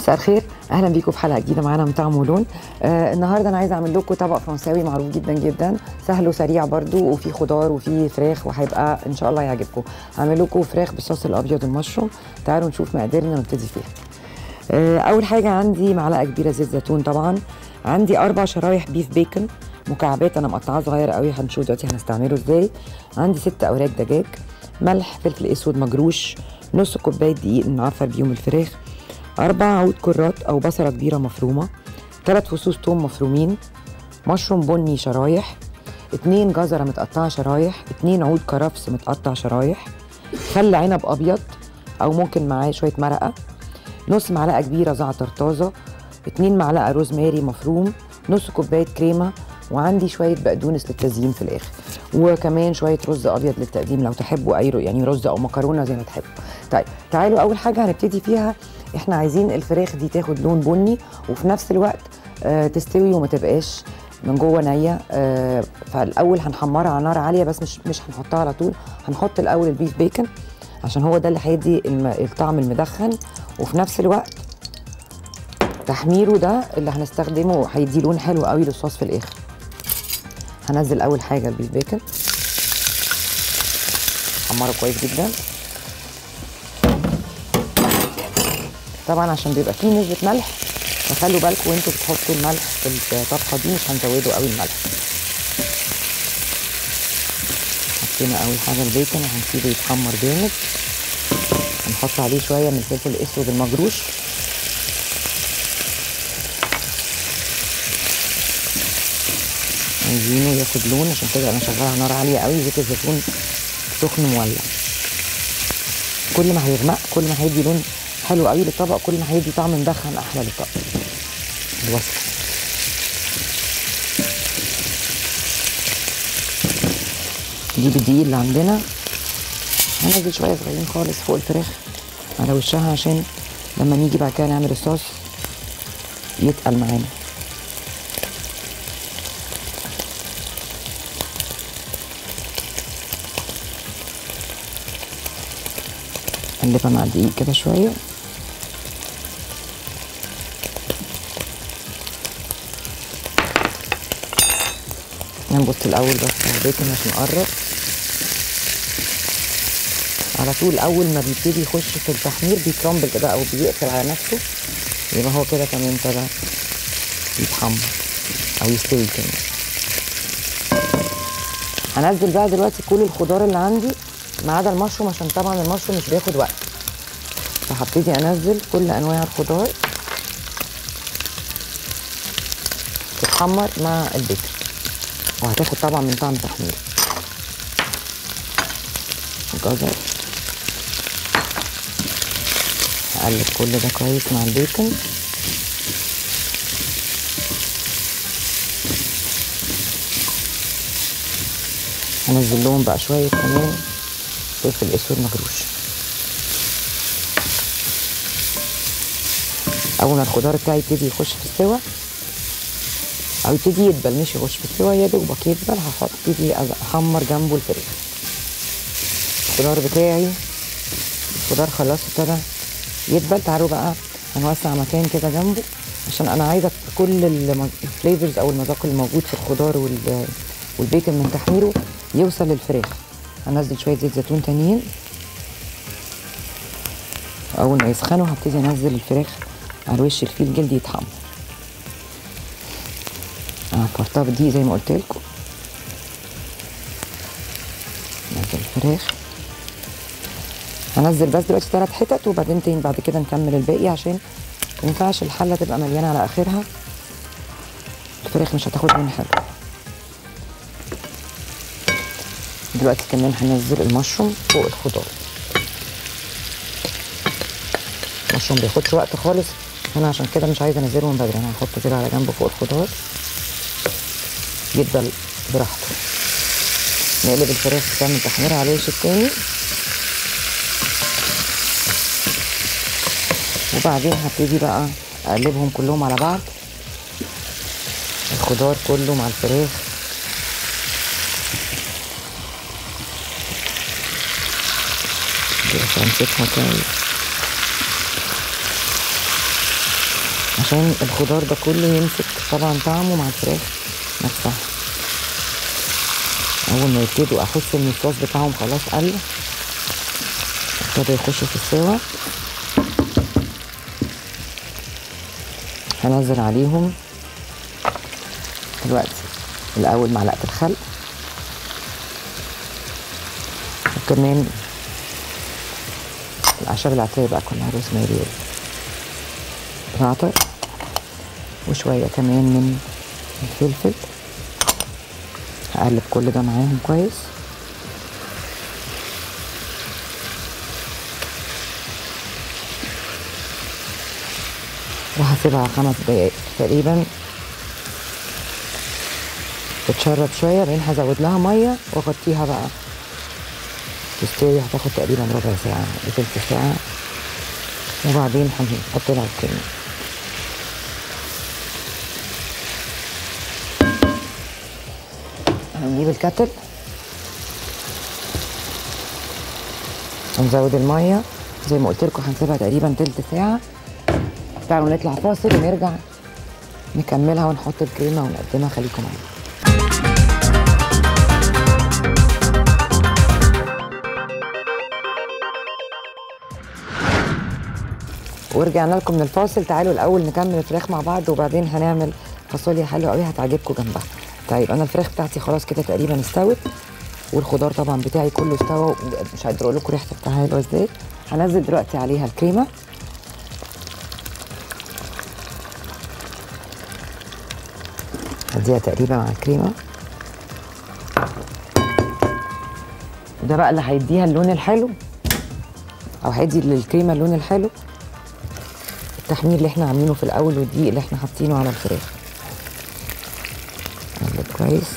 مساء الخير اهلا بيكم في حلقه جديده معانا من طعم ولون آه النهارده انا عايزه اعمل لكم طبق فرنساوي معروف جدا جدا سهل وسريع برده وفيه خضار وفيه فراخ وهيبقى ان شاء الله يعجبكم هعمل لكم فراخ بالصوص الابيض المشروم تعالوا نشوف مقاديرنا ونبتدي فيها آه اول حاجه عندي معلقه كبيره زيت زيتون طبعا عندي اربع شرايح بيف بيكن مكعبات انا مقطعاها صغيره قوي هنشوف دلوقتي هنستعمله ازاي عندي ست اوراق دجاج ملح فلفل اسود مجروش نص كوبايه دقيق نعفر بيهم الفراخ أربع عود كرات أو بصلة كبيرة مفرومة ثلاث فصوص توم مفرومين مشروم بني شرايح اتنين جزرة متقطعة شرايح اتنين عود كرفس متقطع شرايح خل عنب أبيض أو ممكن معاه شوية مرقة نص معلقة كبيرة زعتر طازة اتنين معلقة روزماري مفروم نص كوباية كريمة وعندي شوية بقدونس للتزيين في الآخر وكمان شوية رز أبيض للتقديم لو تحبوا أي يعني رز أو مكرونة زي ما تحبوا طيب تعالوا أول حاجة هنبتدي فيها احنا عايزين الفراخ دي تاخد لون بني وفي نفس الوقت آه تستوي وما تبقاش من جوه نيه آه فالاول هنحمرها على نار عاليه بس مش مش هنحطها على طول هنحط الاول البيف بيكن عشان هو ده اللي هيدي الطعم المدخن وفي نفس الوقت تحميره ده اللي هنستخدمه هيدي لون حلو قوي للصوص في الاخر هنزل اول حاجه البيف بيكن حمره كويس جدا طبعا عشان بيبقى فيه نسبه ملح فخلوا بالكم وانتوا بتحطوا الملح في الطبخه دي مش هنزوده قوي الملح حطينا اول حاجه البيكن وهنسيبه يتحمر جامد هنحط عليه شويه من الفلفل الاسود المجروش عايزينه ياخد لون عشان كده انا شغاله نار عاليه قوي زيت الزيتون سخن مولع كل ما هيغمق كل ما هيدي لون حلو قوي للطبق كل ما هيدي طعم مدخن احلى للطبق الوصفه نجيب الدقيق اللي عندنا هنزل شويه صغيرين خالص فوق الفراخ على وشها عشان لما نيجي بعد كده نعمل الصوص يتقل معانا نقلبها مع الدقيق كده شويه نبص الاول بس على البيكن عشان نقرب على طول اول ما بيبتدي يخش في التحمير بيكرمبل كده او بيقفل على نفسه يبقى هو كده كمان ابتدى يتحمر او يستوي كمان هنزل بقى دلوقتي كل الخضار اللي عندي ما عدا المشروم عشان طبعا المشروم مش بياخد وقت فهبتدي انزل كل انواع الخضار تتحمر مع البيكن وهتاخد طبعا من طعم تحمير الجزر هقلب كل ده كويس مع البيكن هنزل لهم بقى شويه كمان فلفل اسود مجروش اول ما الخضار بتاعي يبتدي يخش في السوا او يبتدي يدبل مش يخش في السوا يا دوبك يدبل هحط ابتدي احمر جنبه الفراخ الخضار بتاعي الخضار خلاص ابتدى يدبل تعالوا بقى هنوسع مكان كده جنبه عشان انا عايزه كل الفليفرز او المذاق الموجود في الخضار والبيكن من تحميره يوصل للفراخ هنزل شويه زيت زيتون تانيين اول ما يسخنوا هبتدي انزل الفراخ على وش الفيل جلدي يتحمر انا حطها بدقيق زي ما قلت لكم نزل الفراخ هنزل بس دلوقتي ثلاث حتت وبعدين تاني بعد كده نكمل الباقي عشان ما ينفعش الحله تبقى مليانه على اخرها الفراخ مش هتاخد لون حلو دلوقتي كمان هنزل المشروم فوق الخضار المشروم بياخدش وقت خالص انا عشان كده مش عايزه انزله من بدري انا هحطه كده على جنب فوق الخضار يفضل براحته نقلب الفراخ تعمل تحميرها على الوش التاني وبعدين هبتدي بقى اقلبهم كلهم على بعض الخضار كله مع الفراخ كده امسكها كويس عشان الخضار ده كله يمسك طبعا طعمه مع الفراخ نفسها اول ما يبتدوا احس ان الصوص بتاعهم خلاص قل ابتدوا يخشوا في السوا هنزل عليهم دلوقتي الاول معلقه الخل وكمان الاعشاب العطريه بقى كلها روزماري زعتر وشويه كمان من الفلفل هقلب كل ده معاهم كويس راح اسيبها خمس دقايق تقريبا تتشرب شويه بعدين هزود لها ميه واغطيها بقى تستوي هتاخد تقريبا ربع ساعه لتلت ساعه وبعدين هنحط لها الكريمه هنجيب الكتل ونزود الميه زي ما قلت لكم هنسيبها تقريبا تلت ساعه تعالوا نطلع فاصل ونرجع نكملها ونحط الكريمه ونقدمها خليكم معانا ورجعنا لكم من الفاصل تعالوا الاول نكمل الفراخ مع بعض وبعدين هنعمل فاصوليا حلوه قوي هتعجبكم جنبها طيب انا الفراخ بتاعتي خلاص كده تقريبا استوت والخضار طبعا بتاعي كله استوى مش قادره اقول لكم ريحه بتاعها حلوه ازاي هنزل دلوقتي عليها الكريمه هديها تقريبا على الكريمه وده بقى اللي هيديها اللون الحلو او هيدي للكريمه اللون الحلو التحمير اللي احنا عاملينه في الاول والدقيق اللي احنا حاطينه على الفراخ قلب كويس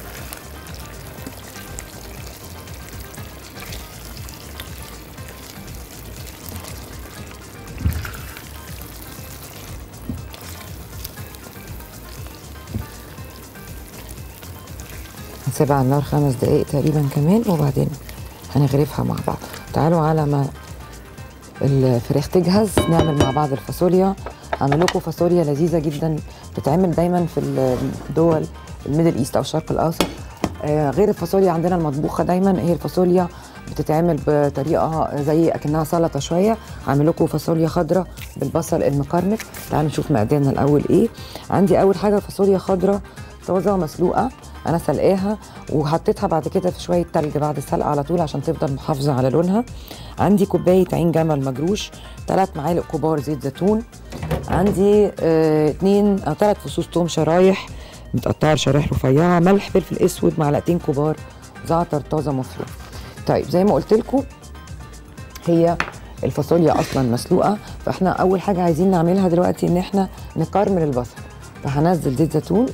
هنسيبها على النار خمس دقايق تقريبا كمان وبعدين هنغرفها مع بعض تعالوا على ما الفراخ تجهز نعمل مع بعض الفاصوليا هعمل لكم فاصوليا لذيذه جدا بتتعمل دايما في الدول الميدل ايست او الشرق الاوسط آه غير الفاصوليا عندنا المطبوخه دايما هي الفاصوليا بتتعمل بطريقه زي اكنها سلطه شويه هعمل لكم فاصوليا خضراء بالبصل المكرمل تعالوا نشوف مقاديرنا الاول ايه عندي اول حاجه فاصوليا خضراء طازه مسلوقه انا سلقاها وحطيتها بعد كده في شويه تلج بعد السلقه على طول عشان تفضل محافظه على لونها عندي كوبايه عين جمل مجروش ثلاث معالق كبار زيت زيتون عندي اه اتنين او ثلاث فصوص توم شرايح متقطعه شرايح رفيعه ملح فلفل اسود معلقتين كبار زعتر طازه مفروم طيب زي ما قلت لكم هي الفاصوليا اصلا مسلوقه فاحنا اول حاجه عايزين نعملها دلوقتي ان احنا نكرمل البصل فهنزل زيت زيتون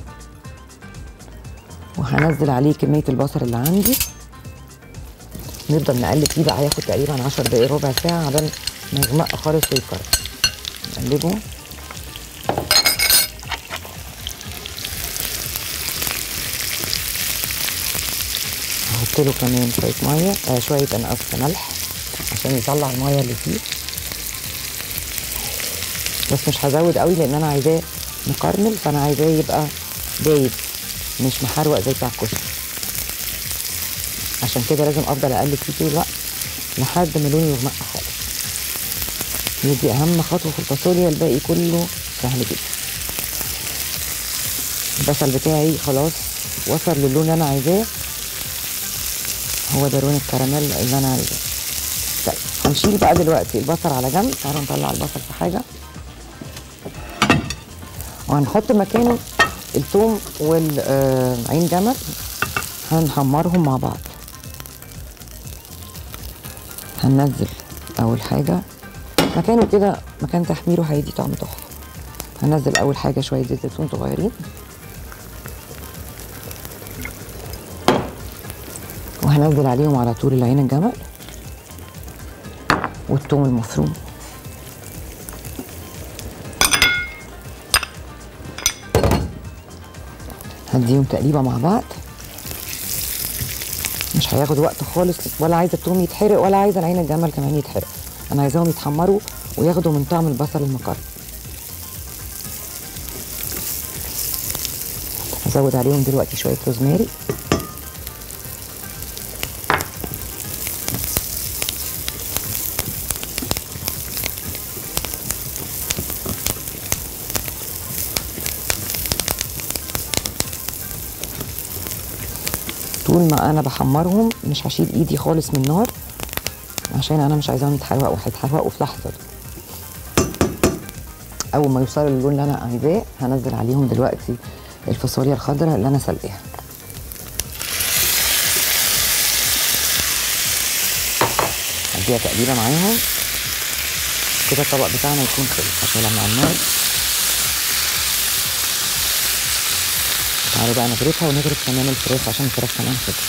وهنزل عليه كميه البصل اللي عندي نفضل نقلب فيه بقى هياخد تقريبا 10 دقايق ربع ساعه عبال ما يغمق خالص ويكرر نقلبه هحط له كمان شويه ميه آه شويه انا اسفه ملح عشان يطلع الميه اللي فيه بس مش هزود قوي لان انا عايزاه مكرمل فانا عايزاه يبقى دايب مش محروق زي بتاع الكشري عشان كده لازم افضل اقلب فيه طول الوقت لحد ما لونه يغمق خالص دي اهم خطوه في الفاصوليا الباقي كله سهل جدا البصل بتاعي خلاص وصل للون اللي انا عايزاه هو ده لون الكراميل اللي انا عايزاه طيب هنشيل بقى دلوقتي البصل على جنب تعالوا نطلع البصل في حاجه وهنحط مكانه الثوم والعين جمل هنحمرهم مع بعض هننزل اول حاجه مكانه كده مكان تحميره هيدي طعم تحفه هنزل اول حاجه شويه زيت زيتون صغيرين وهنزل عليهم على طول العين الجمل والثوم المفروم هديهم تقليبه مع بعض مش هياخد وقت خالص ولا عايزه الثوم يتحرق ولا عايزه العين الجمل كمان يتحرق انا عايزاهم يتحمروا وياخدوا من طعم البصل المكرمل هزود عليهم دلوقتي شويه روزماري طول ما انا بحمرهم مش هشيل ايدي خالص من النار عشان انا مش عايزاهم يتحرقوا هيتحرقوا في لحظه اول ما يوصلوا للون اللي انا عايزاه هنزل عليهم دلوقتي الفاصوليا الخضراء اللي انا سلقاها هديها تقليبه معاهم كده الطبق بتاعنا يكون خلص هشيلها من على النار تعالوا بقى نغرفها ونغرف كمان الفراخ عشان الفراخ كمان خضر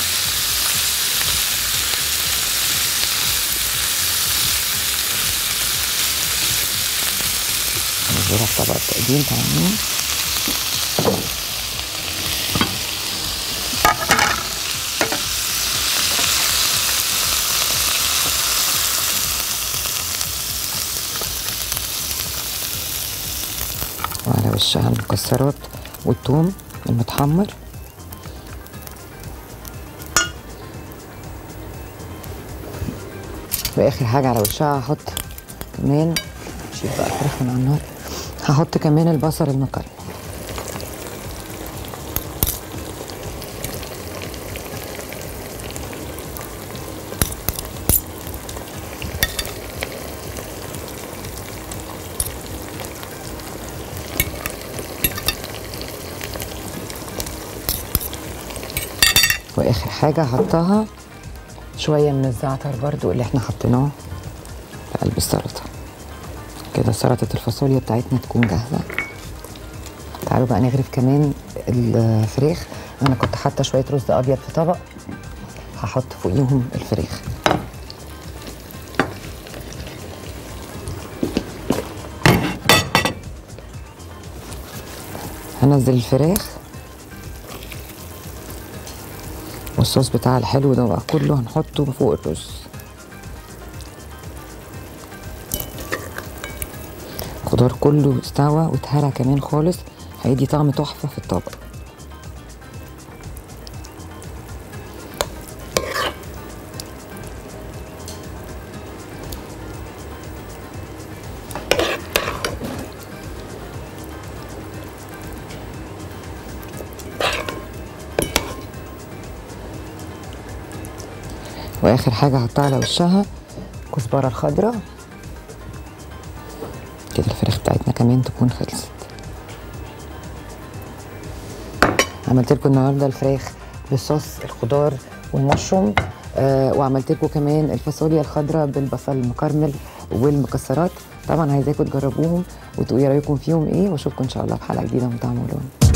نزلها في طبق التقديم تمام وعلى وشها المكسرات والثوم المتحمر واخر حاجه على وشها هحط كمان شيل بقى الفراخ من على النار هحط كمان البصل المكرمل واخر حاجه هحطها شويه من الزعتر برضو اللي احنا حطيناه في قلب السلطه كده سلطه الفاصوليا بتاعتنا تكون جاهزه تعالوا بقى نغرف كمان الفراخ انا كنت حاطه شويه رز ابيض في طبق هحط فوقيهم الفراخ هنزل الفراخ والصوص بتاع الحلو ده بقى كله هنحطه فوق الرز الخضار كله استوى واتهرى كمان خالص هيدي طعم تحفه في الطبق واخر حاجه هحطها على وشها كزبره الخضراء كده الفراخ بتاعتنا كمان تكون خلصت عملت لكم النهارده الفراخ بصوص الخضار والمشروم آه وعملت لكم كمان الفاصوليا الخضراء بالبصل المكرمل والمكسرات طبعا عايزاكم تجربوهم وتقولوا رايكم فيهم ايه واشوفكم ان شاء الله في حلقه جديده من طعم ولون